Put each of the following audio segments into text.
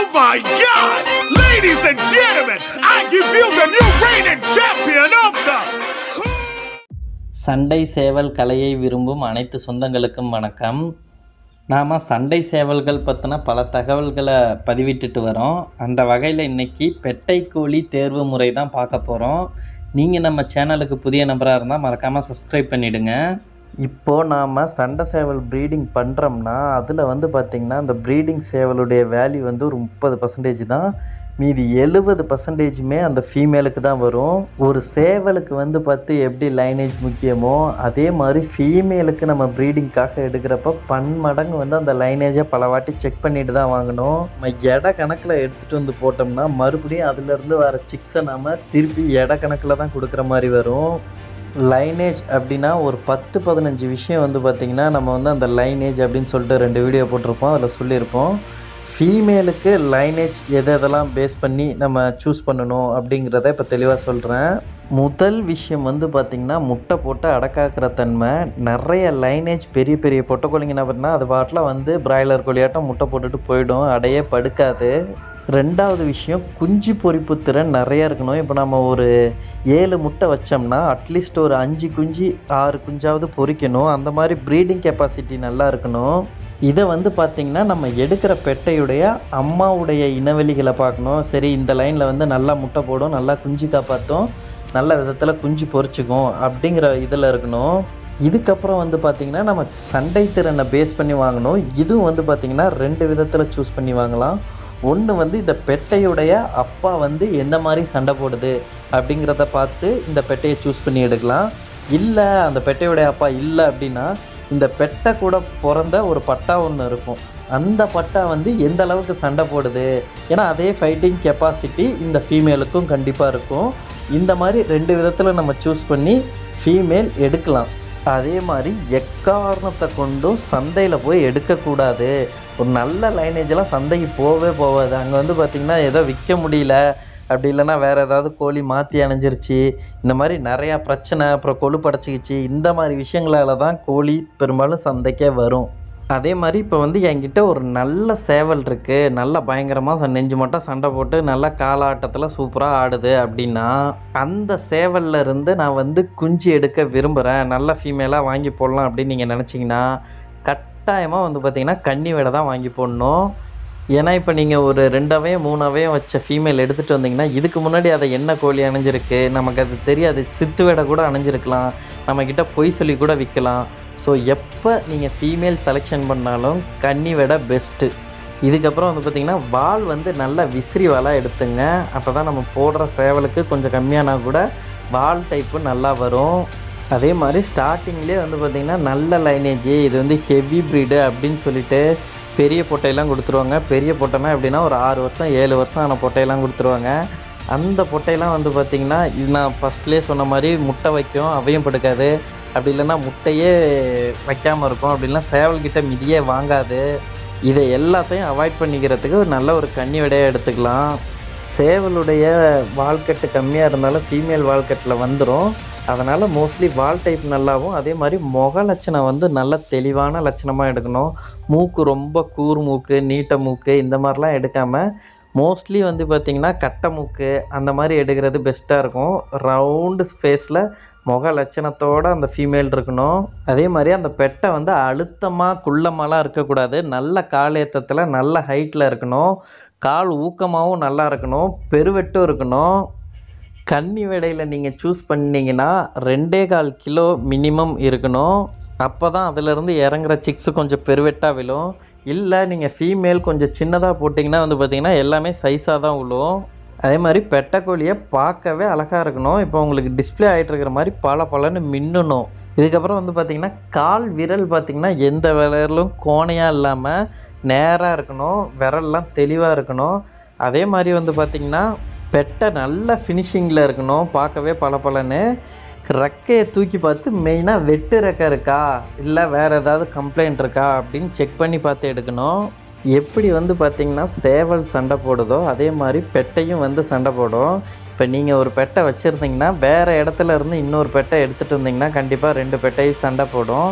my God! Ladies and gentlemen, I give you the new reigning champion of the. சண்டை சேவல் கலையை விரும்பும் அனைத்து சொந்தங்களுக்கும் வணக்கம் நாம் சண்டை சேவல்கள் பற்றின பல தகவல்களை பதிவிட்டுட்டு வரோம் அந்த வகையில் இன்றைக்கி பெட்டை கோழி தேர்வு முறை தான் பார்க்க போகிறோம் நீங்கள் நம்ம சேனலுக்கு புதிய நபராக இருந்தால் மறக்காமல் சப்ஸ்கிரைப் பண்ணிவிடுங்க இப்போது நாம் சண்டை சேவல் ப்ரீடிங் பண்ணுறோம்னா அதில் வந்து பார்த்திங்கன்னா அந்த ப்ரீடிங் சேவலுடைய வேல்யூ வந்து ஒரு முப்பது பர்சன்டேஜ் தான் மீதி எழுபது பர்சன்டேஜுமே அந்த ஃபீமேலுக்கு தான் வரும் ஒரு சேவலுக்கு வந்து பார்த்து எப்படி லைனேஜ் முக்கியமோ அதே மாதிரி ஃபீமேலுக்கு நம்ம ப்ரீடிங்காக எடுக்கிறப்ப பன்மடங்கு வந்து அந்த லைனேஜை பல வாட்டி செக் பண்ணிட்டு தான் வாங்கணும் நம்ம எடை கணக்கில் எடுத்துகிட்டு வந்து போட்டோம்னா மறுபடியும் அதுலேருந்து வர சிக்ஸை நம்ம திருப்பி எடை கணக்கில் தான் கொடுக்குற மாதிரி வரும் லைனேஜ் அப்படின்னா ஒரு பத்து பதினஞ்சு விஷயம் வந்து பார்த்திங்கன்னா நம்ம வந்து அந்த லைனேஜ் அப்படின்னு சொல்லிட்டு ரெண்டு வீடியோ போட்டிருப்போம் அதில் சொல்லியிருப்போம் ஃபீமேலுக்கு லைனேஜ் எது எதெல்லாம் பேஸ் பண்ணி நம்ம சூஸ் பண்ணணும் அப்படிங்கிறத இப்போ தெளிவாக சொல்கிறேன் முதல் விஷயம் வந்து பார்த்திங்கன்னா முட்டை போட்டு அடக்காக்கிற தன்மை நிறைய லைனேஜ் பெரிய பெரிய பொட்டை கோழிங்க என்ன பண்ணால் அது பாட்டில் வந்து பிராய்லர் கோழியாட்டம் முட்டை போட்டுட்டு போயிடும் அடையே படுக்காது ரெண்டாவது விஷயம் குஞ்சு பொரிப்பு திறன் நிறையா இருக்கணும் இப்போ நம்ம ஒரு ஏழு முட்டை வச்சோம்னா அட்லீஸ்ட் ஒரு அஞ்சு குஞ்சு ஆறு குஞ்சாவது பொரிக்கணும் அந்த மாதிரி ப்ரீடிங் கெப்பாசிட்டி நல்லா இருக்கணும் இதை வந்து பார்த்திங்கன்னா நம்ம எடுக்கிற பெட்டையுடைய அம்மாவுடைய இனவெளிகளை பார்க்கணும் சரி இந்த லைனில் வந்து நல்லா முட்டை போடும் நல்லா குஞ்சு காப்பாற்றும் நல்ல விதத்தில் குஞ்சு பொரிச்சுக்கும் அப்படிங்கிற இதில் இருக்கணும் இதுக்கப்புறம் வந்து பார்த்திங்கன்னா நம்ம சண்டை திறனை பேஸ் பண்ணி வாங்கணும் இதுவும் வந்து பார்த்திங்கன்னா ரெண்டு விதத்தில் சூஸ் பண்ணி வாங்கலாம் ஒன்று வந்து இந்த பெட்டையுடைய அப்பா வந்து எந்த மாதிரி சண்டை போடுது அப்படிங்கிறத பார்த்து இந்த பெட்டையை சூஸ் பண்ணி எடுக்கலாம் இல்லை அந்த பெட்டையுடைய அப்பா இல்லை அப்படின்னா இந்த பெட்டை கூட பிறந்த ஒரு பட்டா ஒன்று இருக்கும் அந்த பட்டா வந்து எந்த அளவுக்கு சண்டை போடுது ஏன்னா அதே ஃபைட்டிங் கெப்பாசிட்டி இந்த ஃபீமேலுக்கும் கண்டிப்பாக இருக்கும் இந்த மாதிரி ரெண்டு விதத்தில் நம்ம சூஸ் பண்ணி ஃபீமேல் எடுக்கலாம் அதே மாதிரி எக்காரணத்தை கொண்டும் சந்தையில் போய் எடுக்கக்கூடாது ஒரு நல்ல லைனேஜெல்லாம் சந்தைக்கு போகவே போகாது அங்கே வந்து பார்த்திங்கன்னா ஏதோ விற்க முடியல அப்படி இல்லைன்னா வேறு ஏதாவது கோழி மாற்றி அணைஞ்சிருச்சு இந்த மாதிரி நிறையா பிரச்சனை அப்புறம் கொழுப்படைச்சிக்கிச்சு இந்த மாதிரி விஷயங்களால தான் கோழி பெரும்பாலும் சந்தைக்கே வரும் அதே மாதிரி இப்போ வந்து என்கிட்ட ஒரு நல்ல சேவல் இருக்குது நல்ல பயங்கரமாக நெஞ்சு மட்டும் சண்டை போட்டு நல்ல காலாட்டத்தில் சூப்பராக ஆடுது அப்படின்னா அந்த சேவலில் இருந்து நான் வந்து குஞ்சு எடுக்க விரும்புகிறேன் நல்ல ஃபீமேலாக வாங்கி போடலாம் அப்படின்னு நீங்கள் நினச்சிங்கன்னா கட்டாயமாக வந்து பார்த்திங்கன்னா கன்னி வேடை தான் வாங்கி போடணும் ஏன்னா இப்போ நீங்கள் ஒரு ரெண்டாவே மூணாவே வச்ச ஃபீமேல் எடுத்துகிட்டு வந்தீங்கன்னா இதுக்கு முன்னாடி அதை என்ன கோழி அணைஞ்சிருக்கு நமக்கு அது தெரியாது சித்து வேடை கூட அணைஞ்சிருக்கலாம் நம்மக்கிட்ட பொய் சொல்லி கூட விற்கலாம் ஸோ எப்போ நீங்கள் ஃபீமேல் செலெக்ஷன் பண்ணாலும் கன்னி விட பெஸ்ட்டு இதுக்கப்புறம் வந்து பார்த்திங்கன்னா வால் வந்து நல்லா விசிறி வாலாக எடுத்துங்க அப்போ தான் நம்ம போடுற சேவலுக்கு கொஞ்சம் கம்மியானா கூட வால் டைப்பு நல்லா வரும் அதே மாதிரி ஸ்டார்டிங்லேயே வந்து பார்த்திங்கன்னா நல்ல லைனேஜ் இது வந்து ஹெவி ப்ரீடு அப்படின்னு சொல்லிட்டு பெரிய பொட்டையெல்லாம் கொடுத்துருவாங்க பெரிய பொட்டைனா எப்படின்னா ஒரு ஆறு வருஷம் ஏழு வருஷம் ஆன பொட்டையெல்லாம் கொடுத்துருவாங்க அந்த பொட்டையெல்லாம் வந்து பார்த்திங்கன்னா இது நான் ஃபஸ்ட்லேயே சொன்ன மாதிரி முட்டை வைக்கும் அவையும் படுக்காது அப்படி இல்லைன்னா முட்டையே வைக்காமல் இருக்கும் அப்படின்னா சேவல்கிட்ட மிதியே வாங்காது இதை எல்லாத்தையும் அவாய்ட் பண்ணிக்கிறதுக்கு ஒரு நல்ல ஒரு கன்னி விடையாக எடுத்துக்கலாம் சேவலுடைய வால்கட்டு கம்மியாக இருந்தாலும் ஃபீமேல் வால்கட்டில் வந்துடும் அதனால் மோஸ்ட்லி வால் டைப் நல்லாவும் அதே மாதிரி முக லட்சணம் வந்து நல்ல தெளிவான லட்சணமாக எடுக்கணும் மூக்கு ரொம்ப கூர் மூக்கு நீட்ட மூக்கு இந்த மாதிரிலாம் எடுக்காமல் மோஸ்ட்லி வந்து பார்த்திங்கன்னா கட்டை மூக்கு அந்த மாதிரி எடுக்கிறது பெஸ்ட்டாக இருக்கும் ரவுண்டு ஃபேஸில் முக லட்சணத்தோடு அந்த ஃபீமேல் இருக்கணும் அதே மாதிரி அந்த பெட்டை வந்து அழுத்தமாக குள்ளமாலாம் இருக்கக்கூடாது நல்ல காலேத்தத்தில் நல்ல ஹைட்டில் இருக்கணும் கால் ஊக்கமாகவும் நல்லா இருக்கணும் பெருவெட்டும் இருக்கணும் கன்னி விடையில் நீங்கள் சூஸ் பண்ணீங்கன்னா ரெண்டே கால் கிலோ மினிமம் இருக்கணும் அப்போ தான் அதிலேருந்து இறங்குற சிக்ஸு கொஞ்சம் பெருவெட்டாக விழும் இல்லை நீங்கள் ஃபீமேல் கொஞ்சம் சின்னதாக போட்டிங்கன்னா வந்து பார்த்திங்கன்னா எல்லாமே சைஸாக தான் விழும் அதே மாதிரி பெட்டைக்கோழியை பார்க்கவே அழகாக இருக்கணும் இப்போ உங்களுக்கு டிஸ்பிளே ஆகிட்டு இருக்கிற மாதிரி பல பலன்னு மின்னணும் இதுக்கப்புறம் வந்து பார்த்திங்கன்னா கால் விரல் பார்த்திங்கன்னா எந்த விரலும் கோணையாக இல்லாமல் நேராக இருக்கணும் விரல்லாம் தெளிவாக இருக்கணும் அதே மாதிரி வந்து பார்த்திங்கன்னா பெட்டை நல்ல ஃபினிஷிங்கில் இருக்கணும் பார்க்கவே பல பலன்னு ரெக்கையை தூக்கி பார்த்து மெயினாக வெட்டு ரெக்கை இருக்கா இல்லை வேறு ஏதாவது கம்ப்ளைண்ட் இருக்கா அப்படின்னு செக் பண்ணி பார்த்து எடுக்கணும் எப்படி வந்து பார்த்திங்கன்னா சேவல் சண்டை போடுதோ அதே மாதிரி பெட்டையும் வந்து சண்டை போடும் இப்போ நீங்கள் ஒரு பெட்டை வச்சுருந்தீங்கன்னா வேறு இடத்துல இருந்து இன்னொரு பெட்டை எடுத்துகிட்டு இருந்தீங்கன்னா கண்டிப்பாக ரெண்டு பெட்டையும் சண்டை போடும்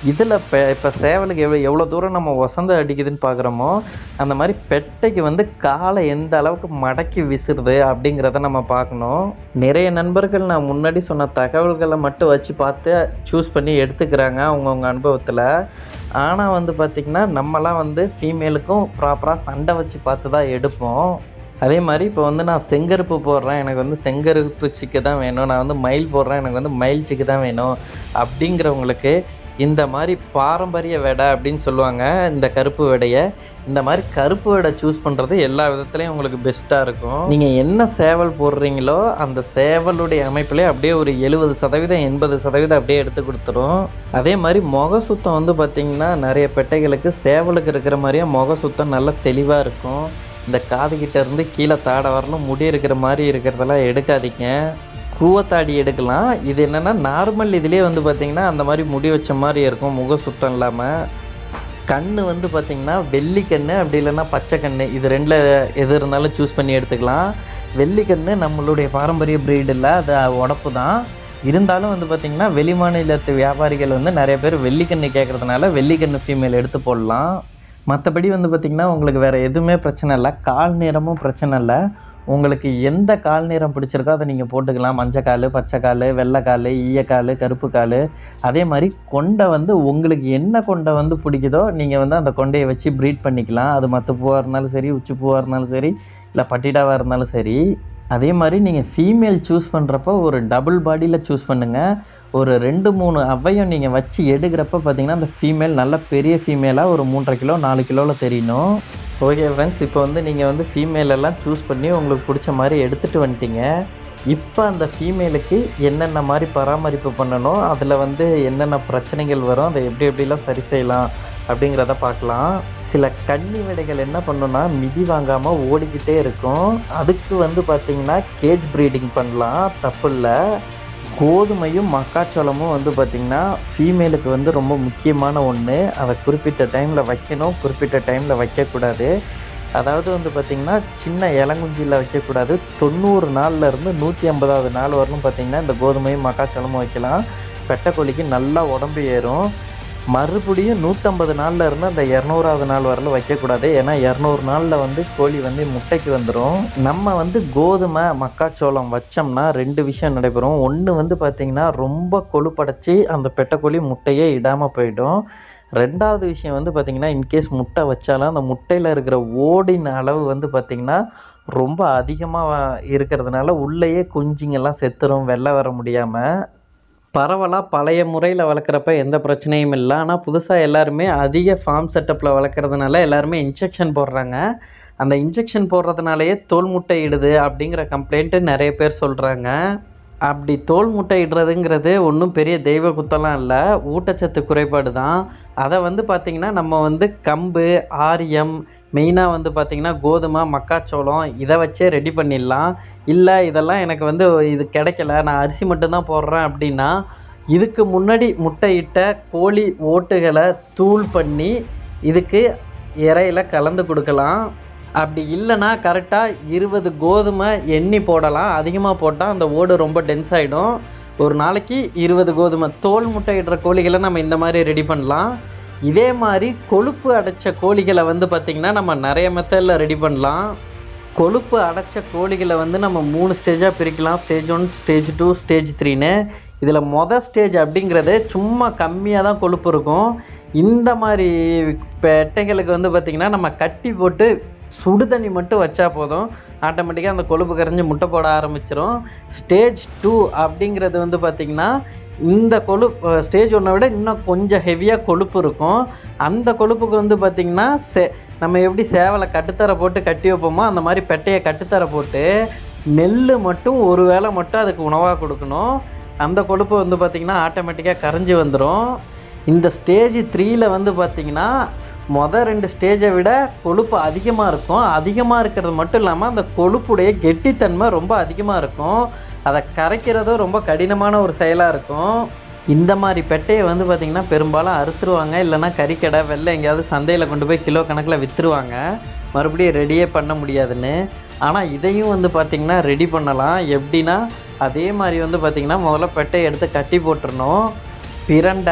இதில் இப்போ இப்போ சேவலுக்கு எவ்வளோ எவ்வளோ தூரம் நம்ம வசந்த அடிக்குதுன்னு பார்க்குறோமோ அந்த மாதிரி பெட்டைக்கு வந்து காலை எந்த அளவுக்கு மடக்கி விசுறுது அப்படிங்கிறத நம்ம பார்க்கணும் நிறைய நண்பர்கள் நான் முன்னாடி சொன்ன தகவல்களை மட்டும் வச்சு பார்த்து சூஸ் பண்ணி எடுத்துக்கிறாங்க அவங்கவுங்க அனுபவத்தில் ஆனால் வந்து பார்த்திங்கன்னா நம்மலாம் வந்து ஃபீமேலுக்கும் ப்ராப்பராக சண்டை வச்சு பார்த்து தான் எடுப்போம் அதே மாதிரி இப்போ வந்து நான் செங்கருப்பு போடுறேன் எனக்கு வந்து செங்கருப்பு சிக்கு தான் வேணும் நான் வந்து மயில் போடுறேன் எனக்கு வந்து மயில் சிக்கு தான் வேணும் அப்படிங்கிறவங்களுக்கு இந்த மாதிரி பாரம்பரிய வெடை அப்படின்னு சொல்லுவாங்க இந்த கருப்பு வெடையை இந்த மாதிரி கருப்பு வெடை சூஸ் பண்ணுறது எல்லா விதத்துலேயும் உங்களுக்கு பெஸ்ட்டாக இருக்கும் நீங்கள் என்ன சேவல் போடுறீங்களோ அந்த சேவலுடைய அமைப்பிலே அப்படியே ஒரு எழுபது சதவீதம் எண்பது சதவீதம் அப்படியே எடுத்து கொடுத்துரும் அதே மாதிரி முக சுத்தம் வந்து பார்த்திங்கன்னா நிறைய பெட்டைகளுக்கு சேவலுக்கு இருக்கிற மாதிரியே முக சுத்தம் நல்லா தெளிவாக இருக்கும் இந்த காது கிட்ட இருந்து கீழே தாடை வரலும் முடி இருக்கிற மாதிரி இருக்கிறதெல்லாம் எடுக்காதீங்க கூவத்தாடி எடுக்கலாம் இது என்னென்னா நார்மல் இதுலேயே வந்து பார்த்திங்கன்னா அந்த மாதிரி முடி வச்ச மாதிரி இருக்கும் முக சுத்தம் இல்லாமல் கண் வந்து பார்த்திங்கன்னா வெள்ளி கண் அப்படி இல்லைன்னா பச்சை கண் இது ரெண்டில் எது இருந்தாலும் சூஸ் பண்ணி எடுத்துக்கலாம் வெள்ளி கண் நம்மளுடைய பாரம்பரிய breed இல்ல அது உடப்பு தான் இருந்தாலும் வந்து பார்த்திங்கன்னா வெளி மாநிலத்து வியாபாரிகள் வந்து நிறைய பேர் வெள்ளிக்கண்ணு கேட்குறதுனால வெள்ளிக்கண்ணு ஃபீமேல் எடுத்து போடலாம் மற்றபடி வந்து பார்த்திங்கன்னா உங்களுக்கு வேறு எதுவுமே பிரச்சனை இல்லை கால் நிறமும் பிரச்சனை இல்லை உங்களுக்கு எந்த கால் நிறம் பிடிச்சிருக்கோ அதை நீங்கள் போட்டுக்கலாம் மஞ்சக்கால் பச்சைக்கால் வெள்ளைக்கால் ஈயக்கால் கருப்பு கால் அதே மாதிரி கொண்டை வந்து உங்களுக்கு என்ன கொண்டை வந்து பிடிக்குதோ நீங்கள் வந்து அந்த கொண்டையை வச்சு ப்ரீட் பண்ணிக்கலாம் அது மற்ற பூவாக இருந்தாலும் சரி உச்சி பூவாக இருந்தாலும் சரி இல்லை பட்டிடாவாக இருந்தாலும் சரி அதே மாதிரி நீங்கள் ஃபீமேல் சூஸ் பண்ணுறப்போ ஒரு டபுள் பாடியில் சூஸ் பண்ணுங்கள் ஒரு ரெண்டு மூணு அவையும் நீங்கள் வச்சு எடுக்கிறப்ப பார்த்தீங்கன்னா அந்த ஃபீமேல் நல்ல பெரிய ஃபீமேலாக ஒரு மூன்றரை கிலோ நாலு கிலோவில் தெரியணும் ஓகே ஃப்ரெண்ட்ஸ் இப்போ வந்து நீங்கள் வந்து ஃபீமேல் எல்லாம் சூஸ் பண்ணி உங்களுக்கு பிடிச்ச மாதிரி எடுத்துகிட்டு வந்துட்டீங்க இப்போ அந்த ஃபீமேலுக்கு என்னென்ன மாதிரி பராமரிப்பு பண்ணணும் அதில் வந்து என்னென்ன பிரச்சனைகள் வரும் அதை எப்படி எப்படிலாம் சரி செய்யலாம் அப்படிங்கிறத பார்க்கலாம் சில கன்னி விடைகள் என்ன பண்ணுன்னா மிதி வாங்காமல் ஓடிக்கிட்டே இருக்கும் அதுக்கு வந்து பார்த்திங்கன்னா கேஜ் ப்ரீடிங் பண்ணலாம் தப்பு இல்லை கோதுமையும் மக்காச்சோளமும் வந்து பார்த்திங்கன்னா ஃபீமேலுக்கு வந்து ரொம்ப முக்கியமான ஒன்று அதை குறிப்பிட்ட டைமில் வைக்கணும் குறிப்பிட்ட டைமில் வைக்கக்கூடாது அதாவது வந்து பார்த்திங்கன்னா சின்ன இளங்குஞ்சியில் வைக்கக்கூடாது தொண்ணூறு நாள்ல இருந்து நூற்றி ஐம்பதாவது நாள் வரலும் பார்த்திங்கன்னா இந்த கோதுமையும் மக்காச்சோளமும் வைக்கலாம் பெட்டைக்கோழிக்கு நல்லா உடம்பு ஏறும் மறுபடியும் நூற்றம்பது நாளில் இருந்து அந்த இரநூறாவது நாள் வரலும் வைக்கக்கூடாது ஏன்னா இரநூறு நாளில் வந்து கோழி வந்து முட்டைக்கு வந்துடும் நம்ம வந்து கோதுமை மக்காச்சோளம் வச்சோம்னா ரெண்டு விஷயம் நடைபெறும் ஒன்று வந்து பார்த்திங்கன்னா ரொம்ப கொழுப்படைச்சி அந்த பெட்டைக்கோழி முட்டையே இடாமல் போயிடும் ரெண்டாவது விஷயம் வந்து பார்த்திங்கன்னா இன்கேஸ் முட்டை வச்சாலும் அந்த முட்டையில் இருக்கிற ஓடின் அளவு வந்து பார்த்திங்கன்னா ரொம்ப அதிகமாக இருக்கிறதுனால உள்ளேயே குஞ்சுங்கெல்லாம் செத்துரும் வெளில வர முடியாமல் பரவலாக பழைய முறையில் வளர்க்குறப்ப எந்த பிரச்சனையும் இல்லை ஆனால் புதுசாக எல்லாருமே அதிக ஃபார்ம் செட்டப்பில் வளர்க்குறதுனால எல்லாருமே இன்ஜெக்ஷன் போடுறாங்க அந்த இன்ஜெக்ஷன் போடுறதுனாலயே தோல் முட்டை இடுது அப்படிங்கிற கம்ப்ளைண்ட்டு நிறைய பேர் சொல்கிறாங்க அப்படி தோல் முட்டை இடுறதுங்கிறது ஒன்றும் பெரிய தெய்வ குத்தலாம் இல்லை ஊட்டச்சத்து குறைபாடு தான் அதை வந்து பார்த்திங்கன்னா நம்ம வந்து கம்பு ஆரியம் மெயினாக வந்து பார்த்திங்கன்னா கோதுமை மக்காச்சோளம் இதை வச்சே ரெடி பண்ணிடலாம் இல்லை இதெல்லாம் எனக்கு வந்து இது கிடைக்கல நான் அரிசி மட்டும்தான் போடுறேன் அப்படின்னா இதுக்கு முன்னாடி முட்டையிட்ட கோழி ஓட்டுகளை தூள் பண்ணி இதுக்கு இறையில கலந்து கொடுக்கலாம் அப்படி இல்லைன்னா கரெக்டாக இருபது கோதுமை எண்ணி போடலாம் அதிகமாக போட்டால் அந்த ஓடு ரொம்ப டென்ஸ் ஆகிடும் ஒரு நாளைக்கு இருபது கோதுமை தோல் முட்டையிடுற கோழிகளை நம்ம இந்த மாதிரி ரெடி பண்ணலாம் இதே மாதிரி கொழுப்பு அடைச்ச கோழிகளை வந்து பார்த்திங்கன்னா நம்ம நிறைய மெத்தடில் ரெடி பண்ணலாம் கொழுப்பு அடைச்ச கோழிகளை வந்து நம்ம மூணு ஸ்டேஜாக பிரிக்கலாம் stage one stage two stage த்ரீன்னு இதில் மொதல் ஸ்டேஜ் அப்படிங்கிறது சும்மா கம்மியாக தான் கொழுப்பு இருக்கும் இந்த மாதிரி பெட்டைகளுக்கு வந்து பார்த்திங்கன்னா நம்ம கட்டி போட்டு சுடு தண்ணி மட்டும் வச்சா போதும் ஆட்டோமேட்டிக்காக அந்த கொழுப்பு கரைஞ்சி முட்டை போட ஆரம்பிச்சிரும் ஸ்டேஜ் டூ அப்படிங்கிறது வந்து பார்த்திங்கன்னா இந்த கொழுப்பு ஸ்டேஜ் ஒன்றை விட இன்னும் கொஞ்சம் ஹெவியாக கொழுப்பு இருக்கும் அந்த கொழுப்புக்கு வந்து பார்த்திங்கன்னா சே நம்ம எப்படி சேவலை கட்டுத்தர போட்டு கட்டி வைப்போமோ அந்த மாதிரி பெட்டையை கட்டுத்தர போட்டு நெல் மட்டும் ஒரு வேளை மட்டும் அதுக்கு உணவாக கொடுக்கணும் அந்த கொழுப்பு வந்து பார்த்திங்கன்னா ஆட்டோமேட்டிக்காக கரைஞ்சி வந்துடும் இந்த ஸ்டேஜ் த்ரீயில் வந்து பார்த்திங்கன்னா மொதல் ரெண்டு ஸ்டேஜை விட கொழுப்பு அதிகமாக இருக்கும் அதிகமாக இருக்கிறது மட்டும் இல்லாமல் அந்த கொழுப்புடைய கெட்டித்தன்மை ரொம்ப அதிகமாக இருக்கும் அதை கரைக்கிறதும் ரொம்ப கடினமான ஒரு செயலாக இருக்கும் இந்த மாதிரி பெட்டையை வந்து பார்த்திங்கன்னா பெரும்பாலும் அறுத்துருவாங்க இல்லைன்னா கறிக்கடை வெளில எங்கேயாவது சந்தையில் கொண்டு போய் கிலோ கணக்கில் விற்றுருவாங்க மறுபடியும் ரெடியே பண்ண முடியாதுன்னு ஆனால் இதையும் வந்து பார்த்திங்கன்னா ரெடி பண்ணலாம் எப்படின்னா அதே மாதிரி வந்து பார்த்திங்கன்னா முதல்ல பெட்டையை எடுத்து கட்டி போட்டுறணும் பிரண்டை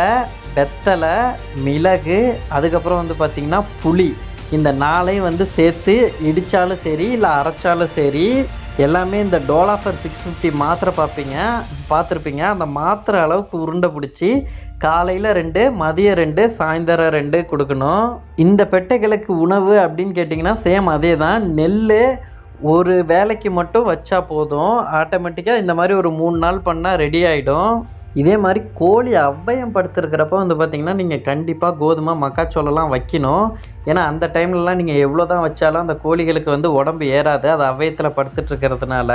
வெத்தலை மிளகு அதுக்கப்புறம் வந்து பார்த்திங்கன்னா புளி இந்த நாளையும் வந்து சேர்த்து இடித்தாலும் சரி இல்லை அரைச்சாலும் சரி எல்லாமே இந்த டோலாஃபர் சிக்ஸ் ஃபிஃப்டி மாத்திரை பார்ப்பீங்க பார்த்துருப்பீங்க அந்த மாத்திரை அளவுக்கு உருண்டை பிடிச்சி காலையில் ரெண்டு மதியம் ரெண்டு சாயந்தரம் ரெண்டு கொடுக்கணும் இந்த பெட்டைகளுக்கு உணவு அப்படின்னு கேட்டிங்கன்னா சேம் அதே தான் நெல் ஒரு வேலைக்கு மட்டும் வச்சா போதும் ஆட்டோமேட்டிக்காக இந்த மாதிரி ஒரு மூணு நாள் பண்ணால் ரெடி ஆகிடும் இதே மாதிரி கோழி அவ்வையம் படுத்துருக்கிறப்ப வந்து பார்த்திங்கன்னா நீங்கள் கண்டிப்பாக கோதுமை மக்காச்சோளம்லாம் வைக்கணும் ஏன்னா அந்த டைம்லலாம் நீங்கள் எவ்வளோ தான் வச்சாலும் அந்த கோழிகளுக்கு வந்து உடம்பு ஏறாது அது அவ்வையத்தில் படுத்துட்டு இருக்கிறதுனால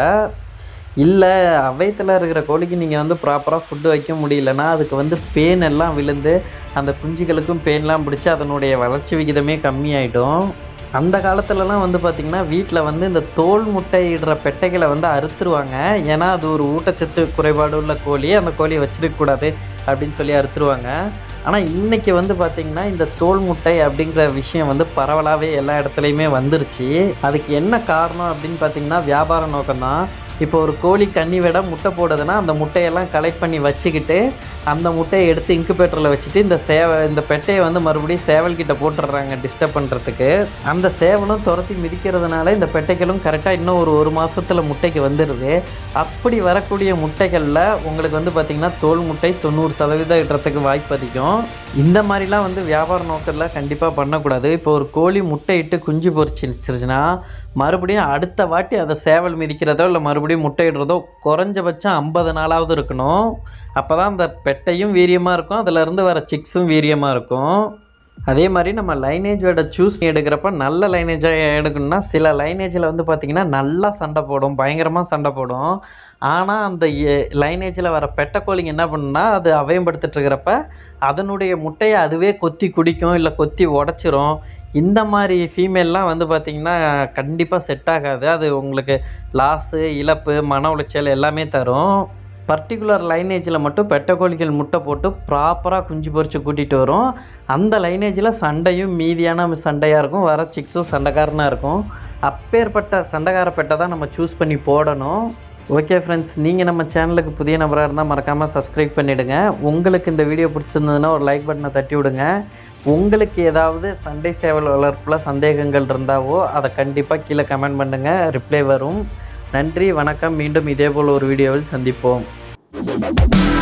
இல்லை அவ்வையத்தில் இருக்கிற கோழிக்கு நீங்கள் வந்து ப்ராப்பராக ஃபுட்டு வைக்க முடியலன்னா அதுக்கு வந்து பேன் எல்லாம் விழுந்து அந்த குஞ்சுகளுக்கும் பேன்லாம் பிடிச்சி அதனுடைய வளர்ச்சி விகிதமே கம்மியாயிடும் அந்த காலத்துலலாம் வந்து பார்த்திங்கன்னா வீட்டில் வந்து இந்த தோல் முட்டையிடுற பெட்டைகளை வந்து அறுத்துருவாங்க ஏன்னா அது ஒரு ஊட்டச்சத்து குறைபாடு உள்ள கோழி அந்த கோழியை வச்சிருக்கக்கூடாது அப்படின்னு சொல்லி அறுத்துருவாங்க ஆனால் இன்றைக்கி வந்து பார்த்திங்கன்னா இந்த தோல் முட்டை அப்படிங்கிற விஷயம் வந்து பரவலாகவே எல்லா இடத்துலையுமே வந்துருச்சு அதுக்கு என்ன காரணம் அப்படின்னு பார்த்திங்கன்னா வியாபார நோக்கம்தான் இப்போ ஒரு கோழி கன்னி விட முட்டை போடுதுன்னா அந்த முட்டையெல்லாம் கலெக்ட் பண்ணி வச்சுக்கிட்டு அந்த முட்டையை எடுத்து இன்குபேட்டரில் வச்சுட்டு இந்த சேவை இந்த பெட்டையை வந்து மறுபடியும் சேவல் கிட்ட போட்டுடுறாங்க டிஸ்டர்ப் பண்ணுறதுக்கு அந்த சேவலும் துரத்தி மிதிக்கிறதுனால இந்த பெட்டைகளும் கரெக்டாக இன்னும் ஒரு ஒரு மாதத்தில் முட்டைக்கு வந்துடுது அப்படி வரக்கூடிய முட்டைகளில் உங்களுக்கு வந்து பார்த்திங்கன்னா தோல் முட்டை தொண்ணூறு சதவீதம் இடுறதுக்கு வாய்ப்பு அதிகம் இந்த மாதிரிலாம் வந்து வியாபார நோக்கத்தில் கண்டிப்பாக பண்ணக்கூடாது இப்போ ஒரு கோழி முட்டை இட்டு குஞ்சு பொறிச்சிருச்சுன்னா மறுபடியும் அடுத்த வாட்டி அதை சேவல் மிதிக்கிறதோ இல்லை மறுபடியும் முட்டையிடுறதோ குறைஞ்சபட்சம் ஐம்பது நாளாவது இருக்கணும் அப்போ தான் அந்த பெட்டையும் வீரியமாக இருக்கும் அதிலேருந்து வர சிக்ஸும் வீரியமாக இருக்கும் அதே மாதிரி நம்ம லைனேஜோட சூஸ் எடுக்கிறப்ப நல்ல லைனேஜாக எடுக்கணும்னா சில லைனேஜில் வந்து பார்த்திங்கன்னா நல்லா சண்டை போடும் பயங்கரமாக சண்டை போடும் ஆனால் அந்த லைனேஜில் வர பெட்டை கோழிங்க என்ன பண்ணுன்னா அது அவயம்படுத்திட்டு இருக்கிறப்ப அதனுடைய முட்டையை அதுவே கொத்தி குடிக்கும் இல்லை கொத்தி உடச்சிரும் இந்த மாதிரி ஃபீமேல்லாம் வந்து பார்த்திங்கன்னா கண்டிப்பாக செட் ஆகாது அது உங்களுக்கு லாஸு இழப்பு மன உளைச்சல் எல்லாமே தரும் பர்டிகுலர் லைனேஜில் மட்டும் பெட்டக்கோழிகள் முட்டை போட்டு ப்ராப்பராக குஞ்சு பொறிச்சு கூட்டிகிட்டு வரும் அந்த லைனேஜில் சண்டையும் மீதியான சண்டையாக இருக்கும் வர சிக்ஸும் சண்டைக்காரனாக இருக்கும் அப்பேற்பட்ட சண்டைக்கார பெட்டை தான் நம்ம சூஸ் பண்ணி போடணும் ஓகே ஃப்ரெண்ட்ஸ் நீங்கள் நம்ம சேனலுக்கு புதிய நபராக இருந்தால் மறக்காமல் சப்ஸ்கிரைப் பண்ணிவிடுங்க உங்களுக்கு இந்த வீடியோ பிடிச்சிருந்ததுன்னா ஒரு லைக் பட்டனை தட்டி விடுங்க உங்களுக்கு ஏதாவது சண்டை சேவல் வளர்ப்பில் சந்தேகங்கள் இருந்தாவோ அதை கண்டிப்பாக கீழே கமெண்ட் பண்ணுங்கள் ரிப்ளை வரும் நன்றி வணக்கம் மீண்டும் இதேபோல் ஒரு வீடியோவில் சந்திப்போம்